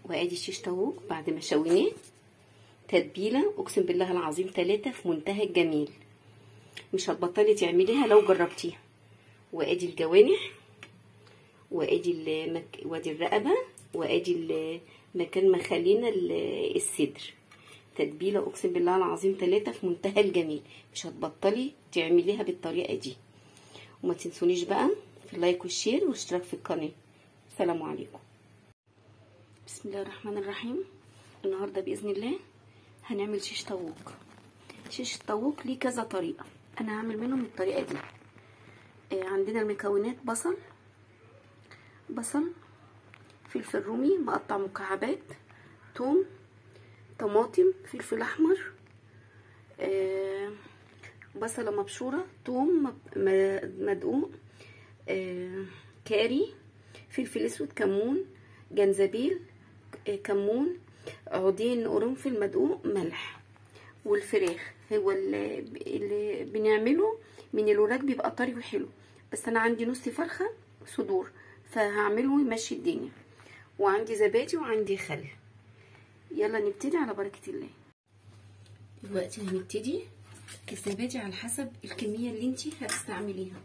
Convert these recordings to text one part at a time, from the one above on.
وادي الشيش طاووق بعد ما شويناه تتبيله اقسم بالله العظيم ثلاثه في منتهى الجميل مش هتبطلي تعمليها لو جربتيها وادي الجوانح وادي المك... وادي الرقبه وادي مكان ما خلينا الصدر تتبيله اقسم بالله العظيم ثلاثه في منتهى الجميل مش هتبطلي تعمليها بالطريقه دي وما تنسونيش بقى في اللايك والشير والاشتراك في القناه السلام عليكم بسم الله الرحمن الرحيم النهارده باذن الله هنعمل شيش طاووق شيش الطاووق ليه كذا طريقه انا هعمل منهم الطريقه دي آه عندنا المكونات بصل بصل فلفل رومي مقطع مكعبات توم طماطم فلفل احمر آه بصله مبشوره توم مدقوق آه كاري فلفل اسود كمون جنزبيل آه كمون عودين قرنفل مدقوق ملح والفراخ هو اللي, اللي بنعمله من الوراك بيبقى طري وحلو بس انا عندي نص فرخه صدور فهعمله يمشي الدنيا وعندي زبادي وعندي خل يلا نبتدي على بركه الله دلوقتي هنبتدي الزبادي على حسب الكميه اللي انت هتستعمليها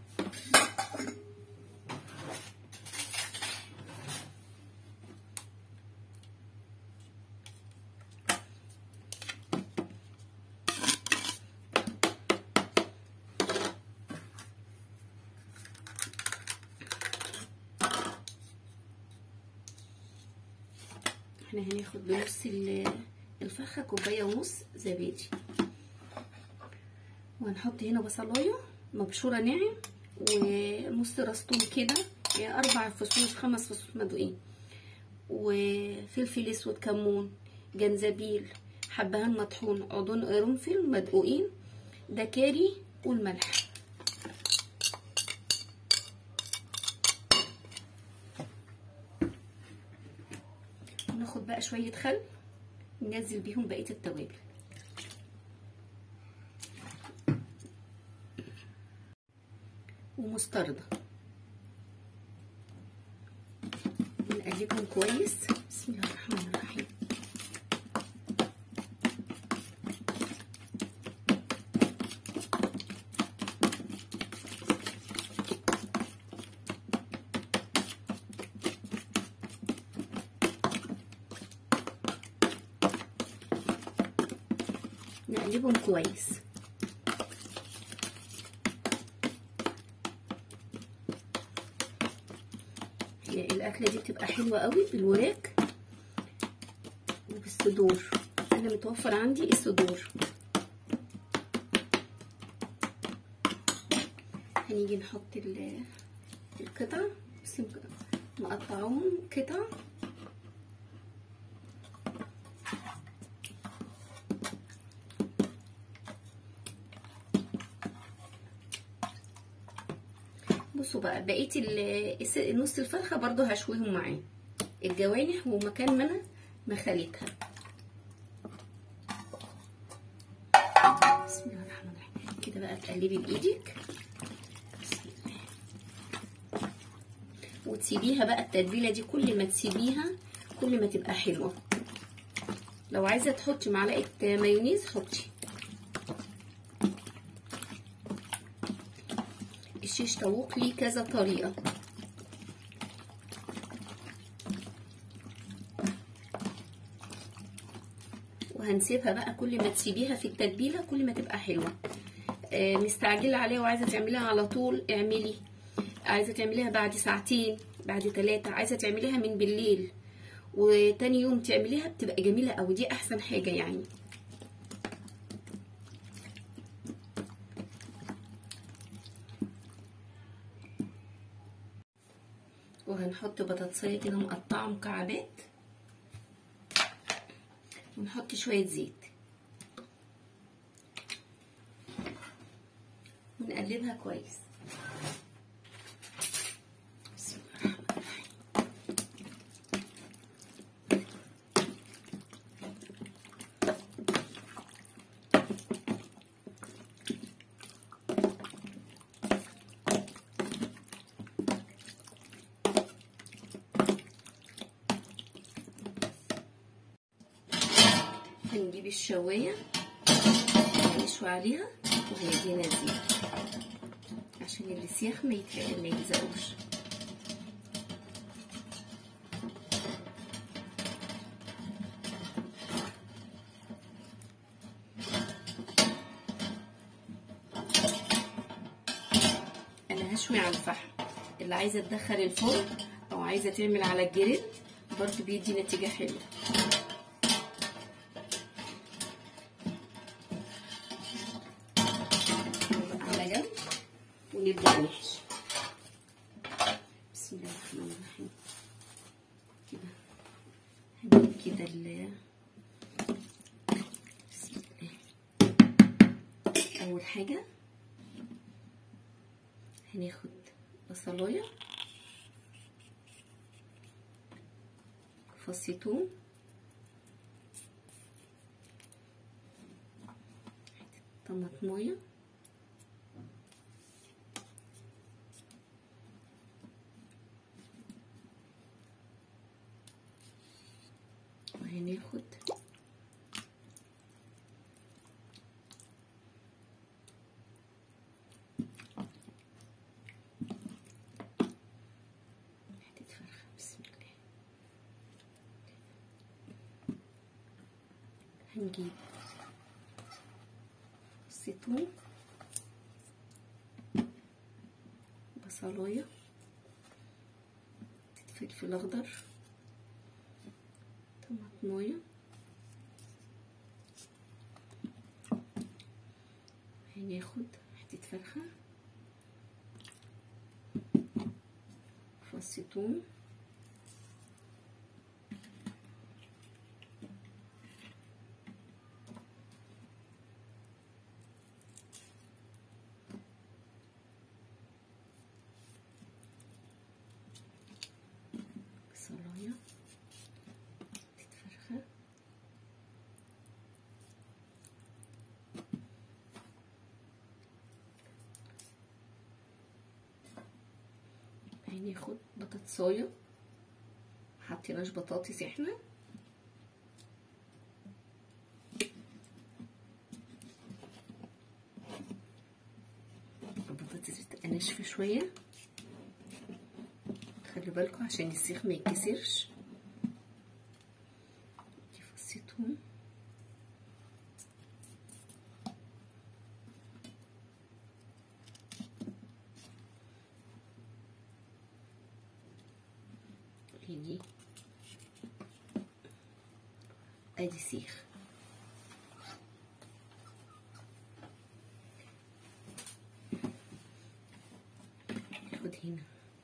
احنا هناخد بنص الفرخه كوبايه ونص زبادي وهنحط هنا بصلايه مبشوره ناعم ونص راس توم كده يعني اربع فصوص خمس فصوص مدقوقين وفلفل اسود كمون جنزبيل حبهان مطحون عضون قرنفل مدقوقين ده كاري والملح ناخد بقى شويه خل ننزل بيهم بقيه التوابل ومستردة نقلبهم كويس بسم الله الرحمن الرحيم نقلبهم كويس الاكله دي بتبقى حلوه قوي بالوراك وبالصدور انا متوفر عندي الصدور هنيجي نحط القطع بس مقطعوهم قطع بصوا بقى بقيه نص الفرخه برضو هشويهم معاه الجوانح ومكان ما انا مخليتها بسم الله الرحمن الرحيم كده بقى تقلبي بايدك بسم الله وتسيبيها بقى التتبيله دي كل ما تسيبيها كل ما تبقى حلوه لو عايزه تحطي معلقه مايونيز حطي الشيش طاووق ليه كذا طريقة وهنسيبها بقى كل ما تسيبيها في التتبيلة كل ما تبقى حلوة آه مستعجلة عليها وعايزة تعمليها على طول اعملي عايزة تعمليها بعد ساعتين بعد ثلاثة عايزة تعمليها من بالليل وتاني يوم تعمليها بتبقى جميلة اوي دي احسن حاجة يعني وهنحط بطاطسية كده مقطعة مكعبات ونحط شوية زيت ونقلبها كويس بسم الله الرحمن الرحيم هنجيب الشوايه هنشوي عليها وهيدينا زيت عشان السياخ ما يتحرق ما يلزقوش انا هشوي على الفحم اللي عايزه تدخل الفرن او عايزه تعمل على الجريل برضو بيدي نتيجه حلوه على جنب ونبدا نحشي بسم الله الرحمن الرحيم كده هنجيب كده ال بسم الله اول حاجه هناخد بصلايه فص توم طماطمايه وهناخد حتة فرخة بسم الله هنجيب الزيتون بصلاية فلفل اخضر طماطمايه هناخد حتة فرخة فص توم بصلايه فرخة هناخد بطاطساية محطيناش بطاطس احنا البطاطس بتبقى ناشفة شوية خلي بالكم عشان السيخ ما يتكسرش فصيتهم ادي ادي سيخ ناخد هنا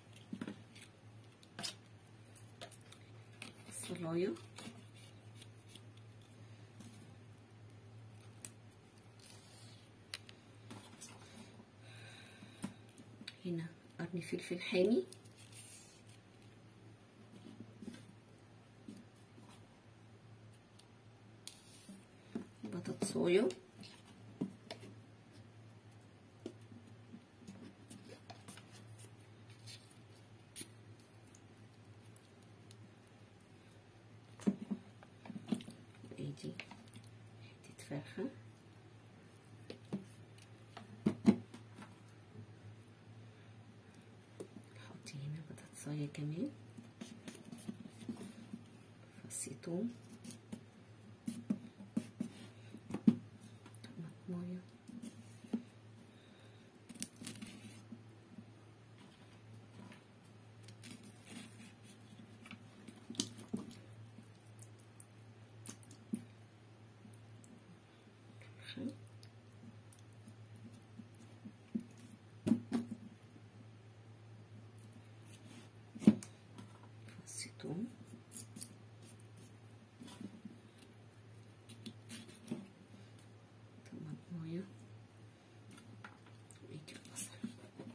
الصلايه هنا قرن فلفل حامي بطاطسايه ادي حته فرخه نحط هنا بطاطسايه كمان فص توم طماطمايه فص توم طماطمايه ويجي البصل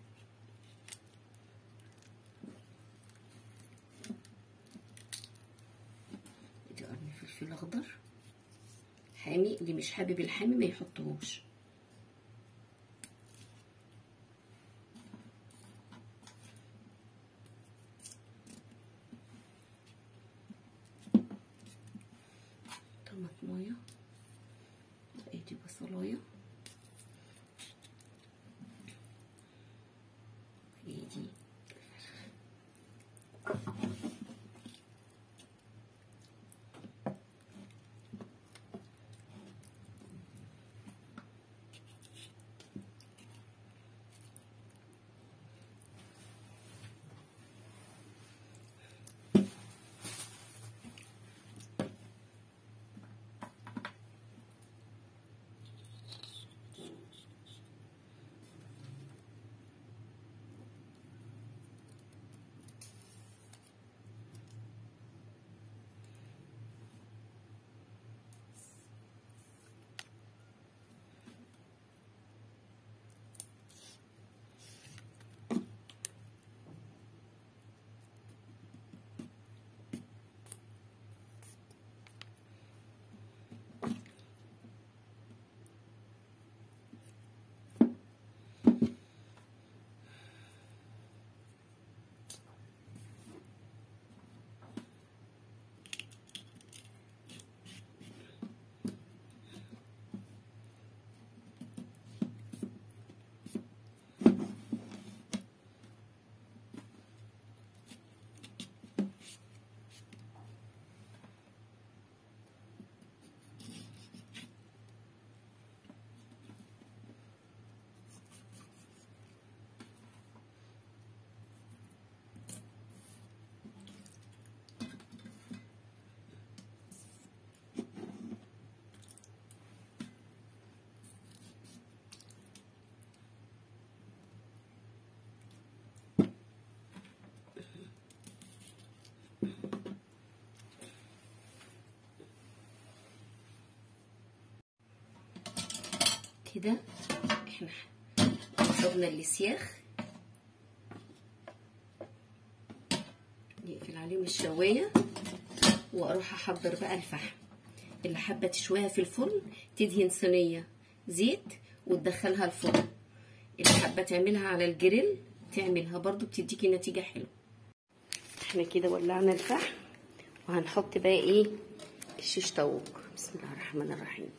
ادي قرن فلفل اخضر حامي اللي مش حابب الحامي ما يحطهوش طماطمايه ورايا هي دي كده احنا حطبنا السياخ نقفل عليهم الشوايه واروح احضر بقى الفحم اللي حابه تشويها في الفرن تدهن صينيه زيت وتدخلها الفرن اللي حابه تعملها على الجريل تعملها برضو بتديكي نتيجه حلوه احنا كده ولعنا الفحم وهنحط بقى ايه الشيش طاووق بسم الله الرحمن الرحيم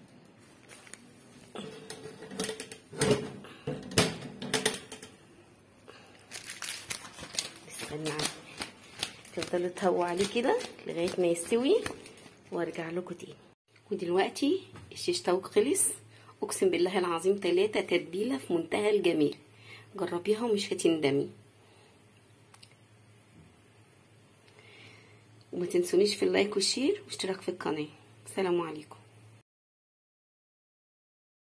استنى تفضلوا تهووا عليه كده لغايه ما يستوي وارجع لكم تاني ودلوقتي الشيش طاووق خلص اقسم بالله العظيم ثلاثة تتبيله في منتهى الجمال جربيها ومش هتندمي وما تنسونيش في اللايك والشير واشتراك في القناه سلام عليكم